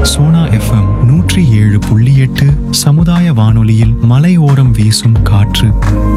Sona FM நூற்றி ஏழு புள்ளி எட்டு சமுதாய வானொலியில் மலையோரம் வீசும் காற்று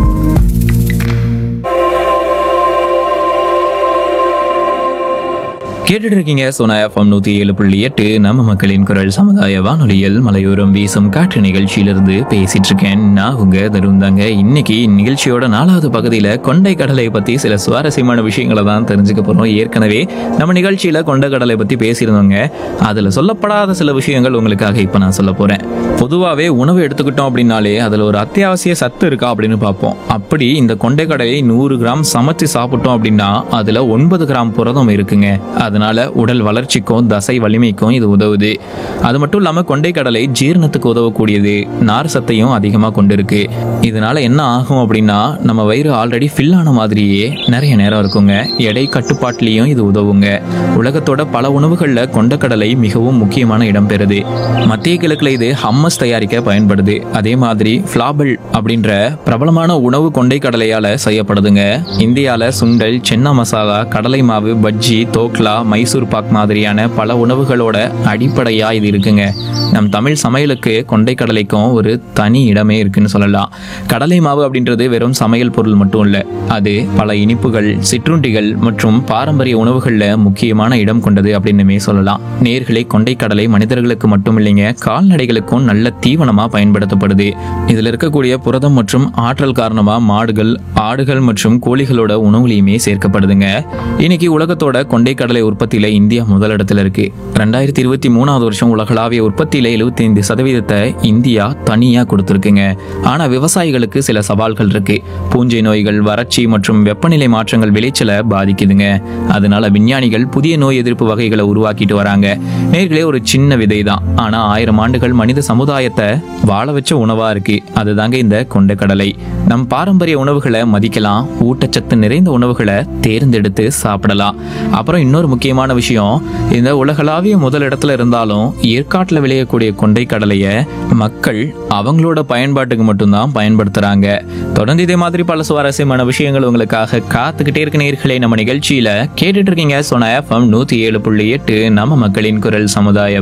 கேட்டுட்டு இருக்கீங்க சோனா எஃப்எம் நூத்தி ஏழு புள்ளி எட்டு நம்ம மக்களின் குரல் சமுதாய வானொலியில் மலையோரம் வீசும் காற்று நிகழ்ச்சியிலிருந்து பேசிட்டு இருக்கேன் நான் உங்க தருந்தாங்க இன்னைக்கு நிகழ்ச்சியோட நாலாவது பகுதியில கொண்டை கடலை பத்தி சில சுவாரஸ்யமான விஷயங்களை தான் தெரிஞ்சுக்க போறோம் ஏற்கனவே நம்ம நிகழ்ச்சியில கொண்டை கடலை பத்தி பேசியிருந்தோங்க அதுல சொல்லப்படாத சில விஷயங்கள் உங்களுக்காக இப்ப நான் சொல்ல போறேன் பொதுவாகவே உணவு எடுத்துக்கிட்டோம் அப்படின்னாலே அதில் ஒரு அத்தியாவசிய சத்து இருக்கா அப்படின்னு பார்ப்போம் அப்படி இந்த கொண்டைக்கடலை நூறு கிராம் சமைச்சு சாப்பிட்டோம் அப்படின்னா அதில் ஒன்பது கிராம் புரதம் இருக்குங்க அதனால உடல் வளர்ச்சிக்கும் தசை வலிமைக்கும் இது உதவுது அது மட்டும் இல்லாமல் கொண்டைக்கடலை ஜீரணத்துக்கு உதவக்கூடியது நார் சத்தையும் அதிகமாக கொண்டிருக்கு இதனால என்ன ஆகும் அப்படின்னா நம்ம வயிறு ஆல்ரெடி ஃபில் ஆன மாதிரியே நிறைய நேரம் இருக்குங்க எடை கட்டுப்பாட்டிலையும் இது உதவுங்க உலகத்தோட பல உணவுகளில் கொண்டக்கடலை மிகவும் முக்கியமான இடம் பெறுது மத்திய கிழக்குல இது ஹம்மஸ் தயாரிக்க பயன்படுது அதே மாதிரி ஃபிளாபிள் அப்படின்ற பிரபலமான உணவு கொண்டை கடலையால செய்யப்படுதுங்க இந்தியால சுண்டல் சென்னா மசாலா கடலை மாவு பஜ்ஜி தோக்லா மைசூர் பாக் மாதிரியான பல உணவுகளோட அடிப்படையா இது இருக்குங்க நம் தமிழ் சமையலுக்கு கொண்டை கடலைக்கும் ஒரு தனி இடமே இருக்குன்னு சொல்லலாம் கடலை மாவு அப்படின்றது வெறும் சமையல் பொருள் மட்டும் இல்ல அது பல இனிப்புகள் சிற்றுண்டிகள் மற்றும் பாரம்பரிய உணவுகள்ல முக்கியமான இடம் கொண்டது அப்படின்னுமே சொல்லலாம் நேர்களை கொண்டை கடலை மனிதர்களுக்கு மட்டும் இல்லைங்க கால்நடைகளுக்கும் நல்ல தீவனமா பயன்படுத்தப்படுது இதுல இருக்கக்கூடிய புரதம் மற்றும் ஆற்றல் காரணமா மாடுகள் ஆடுகள் மற்றும் கோழிகளோட உணவுலையுமே சேர்க்கப்படுதுங்க இன்னைக்கு உலகத்தோட கொண்டை கடலை உற்பத்தியில இந்தியா முதலிடத்துல இருக்கு ரெண்டாயிரத்தி இருபத்தி மூணாவது வருஷம் உலகளாவிய உற்பத்தியில 75% சதவீதத்தை இந்தியா தனியா கொடுத்துருக்குங்க ஆனா விவசாயிகளுக்கு சில சவால்கள் இருக்கு பூஞ்சை நோய்கள் வறட்சி மற்றும் வெப்பநிலை மாற்றங்கள் விளைச்சலை பாதிக்குதுங்க அதனால விஞ்ஞானிகள் புதிய நோய் எதிர்ப்பு வகைகளை உருவாக்கிட்டு வராங்க நேர்களே ஒரு சின்ன விதை தான் ஆனா ஆயிரம் ஆண்டுகள் மனித சமுதாயத்தை வாழ வச்ச உணவா இருக்கு அதுதாங்க இந்த கொண்டைக்கடலை நம் பாரம்பரிய உணவுகளை மதிக்கலாம் ஊட்டச்சத்து நிறைந்த உணவுகளை தேர்ந்தெடுத்து சாப்பிடலாம் அப்புறம் இன்னொரு முக்கியமான விஷயம் இந்த உலகளாவிய முதல் இடத்துல இருந்தாலும் ஏற்காட்டில் விளையக்கூடிய கொண்டை கடலையை மக்கள் அவங்களோட பயன்பாட்டுக்கு மட்டும்தான் பயன்படுத்துறாங்க தொடர்ந்து இதே மாதிரி பல சுவாரஸ்யமான விஷயங்கள் உங்களுக்காக காத்துக்கிட்டே இருக்க நேர்களே நம்ம நிகழ்ச்சியில கேட்டுட்டு இருக்கீங்க சொன்ன எஃப்எம் நூத்தி ஏழு புள்ளி எட்டு நம்ம மக்களின் குரல் சமுதாய